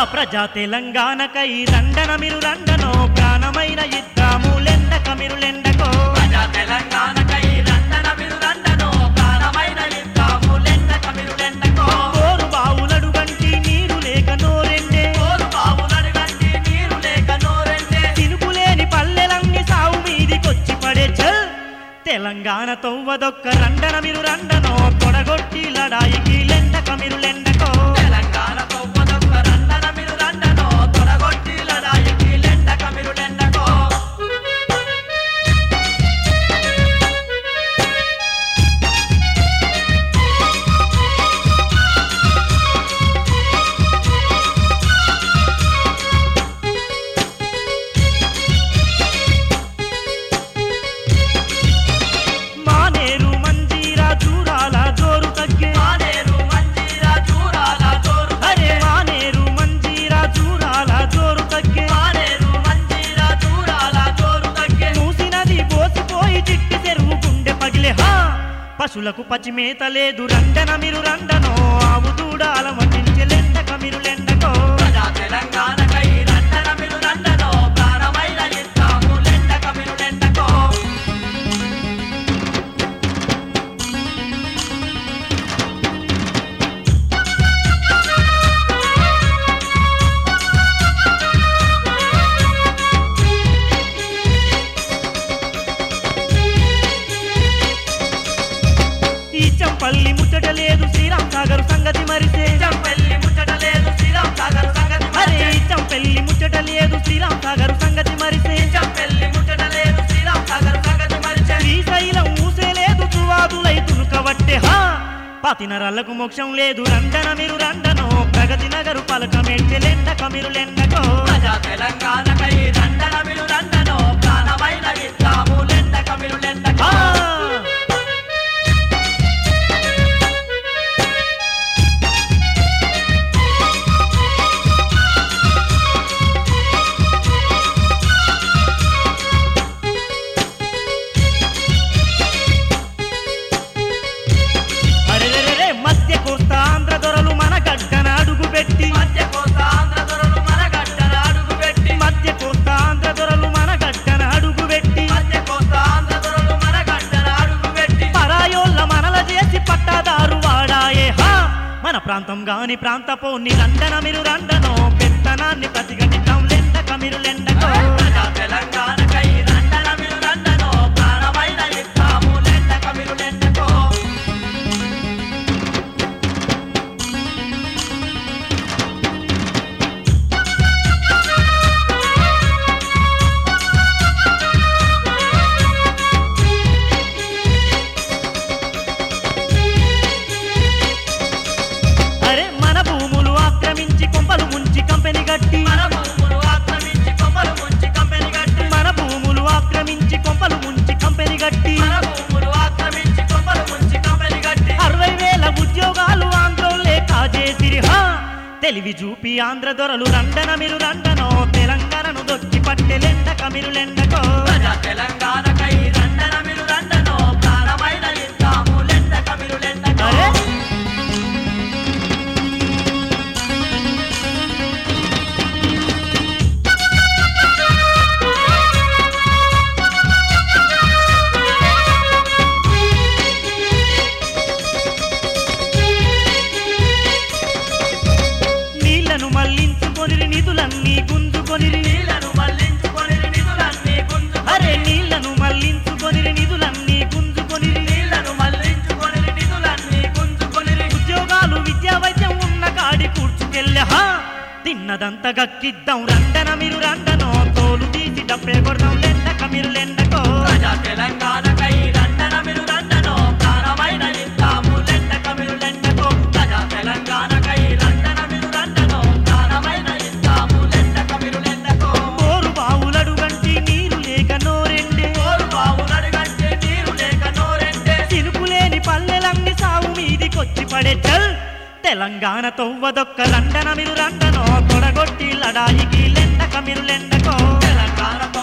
ప్రజా తెలంగాణకై రండన మీరు రండనో ప్రాణమైన ఇద్దాము లెండక మీరు లెండకో ప్రజా తెలంగాణకై రండన మీరు రండనో ప్రాణమైన యుద్ధాము లెండక మీరు లెండకో కోరు బావులడు గంటి నీరు లేక నోరెండే కోరు బావులను గంటి నీరు లేక నోరెండే తినుకులేని పల్లెలన్నీ సావు మీదికొచ్చి పడే చల్ తెలంగాణ తొవ్వదొక్క రండన మీరు రండనో తొడగొట్టి లడాయికి లెండక మీరు లెండకో తెలంగాణ తొవ్వదొక్క రండన మీరు రండనో తొడగొట్టి లడాయికి లెండక మీరు లెండకో మానేరు మంజీరా చూరాల జోరు తగ్గే మానేరు మంజీరా చూరాల జోరు అరే మానేరు మంజీరా చూరాల జోరు తగ్గే మానేరు మంజీరా చూరాల జోరు తగ్గే మూసినది పోసిపోయి చిట్టి చెరువు గుండె పగిలే హా పశులకు పచ్చిమేత లేదు రండన మీరు రండనో ఆవు దూడాల మటించి లెండక మీరు లెండకో ప్రజా తెలంగాణకై రండన మీరు రండనో ప్రాణమైన యుద్ధాము లెండక మీరు లెండకో ఈ చంపల్లి ముచ్చట లేదు శ్రీరామ్ సాగర్ సంగతి మరిసే పెళ్లి ముచ్చట లేదు శ్రీరామ్ సాగర్ సంగతి అరే మరిచే. ఈ చంపెల్లి ముచ్చట లేదు శ్రీరామ్ సాగర్ సంగతి మరిసే పెళ్లి ముచ్చట లేదు శ్రీరామ్ సాగర్ సంగతి మరిచే. శ్రీశైలం ఊసే లేదు తువాదులైతును కవట్టే హా పాతి నరాలకు మోక్షం లేదు రండన మీరు రండనో ప్రగతి నగరు పలక లెండక మీరు లెండకో ప్రజా తెలంగాణకై రండన మీరు రండనో ప్రాణమైన యుద్ధాము లెండక మీరు లెండకో ఆ! అరెరెరెరె, మధ్య కోస్తా ఆంధ్ర దొరలు మన గడ్డన అడుగు పెట్టి మధ్య కోస్తా ఆంధ్ర దొరలు మన గడ్డన అడుగు పెట్టి మధ్య కోస్తా ఆంధ్ర దొరలు మన గడ్డన అడుగు పెట్టి మధ్య కోస్తా ఆంధ్ర దొరలు మన గడ్డన అడుగు పెట్టి పరాయోళ్ళ మనల చేసి పట్టాదారు వాడాయే హా మన ప్రాంతం గాని ప్రాంతపోని రండన మీరు రండనో పెత్తనాన్ని ప్రతిఘటిద్దాం లెండక మీరు లెండకో ప్రజా తెలంగాణకై రండన మీరు రండనో ప్రాణమైన యుద్ధాము లెండక మీరు లెండకో అరే మన భూములు ఆక్రమించి కొంపలు ముంచి కంపెనీ గట్టి మన భూములు ఆక్రమించి కొమ్మలు ముంచి కంపెనీ కట్టి మన భూములు ఆక్రమించి కొంపలు ముంచి కంపెనీ గట్టి మన భూములు ఆక్రమించి కొమ్మలు ముంచి కంపెనీ కట్టి అరవై వేల ఉద్యోగాలు ఆంధ్రోలే కాజేసిరి హా తెలివి చూపి ఆంధ్ర దొరలు రండన మీరు రండనో తెలంగాణను దొక్కి పట్టె లెండక మీరు లెండకో ప్రజా తెలంగాణకై రండన మీరు రండనో ప్రాణమైన యుద్ధాము లెండక మీరు లెండకో అరే నీళ్లను మళ్లించుకొని నిధులన్నీ గుంజుకొని నీళ్లను మళ్లించుకొని నిధులన్నీ గుంజు అరే నీళ్లను మళ్లించుకొని నిధులన్నీ గుంజుకొని నీళ్లను మళ్లించుకొని నిధులన్నీ గుంజుకొని ఉద్యోగాలు విద్యా వైద్యం ఉన్న కాడి కూర్చుకెళ్ళా హా తిన్నదంతా గక్కిద్దాం రండన మీరు రండనో తోలు తీసి డబ్బే కొడదాం లెండక మీరు లెండకో ప్రజా తెలంగాణకై రండన మీరు రండనో ప్రాణమైన యుద్ధాము లెండక మీరు లెండకో ప్రజా తెలంగాణకై రండన మీరు రండనో ప్రాణమైన యుద్ధాము లెండక మీరు లెండకో బోరు బావులడు గంటి నీరు లేక నోరెండే కోరు బావులను గంటే నీరు లేక నోరెండే తినుకులేని పల్లెలన్నీ సావు మీదికొచ్చి పడే చల్ తెలంగాణ తొవ్వదొక్క రండన మీరు రండనో తొడగొట్టి లడాయికి లెండక మీరు లెండకో తెలంగాణ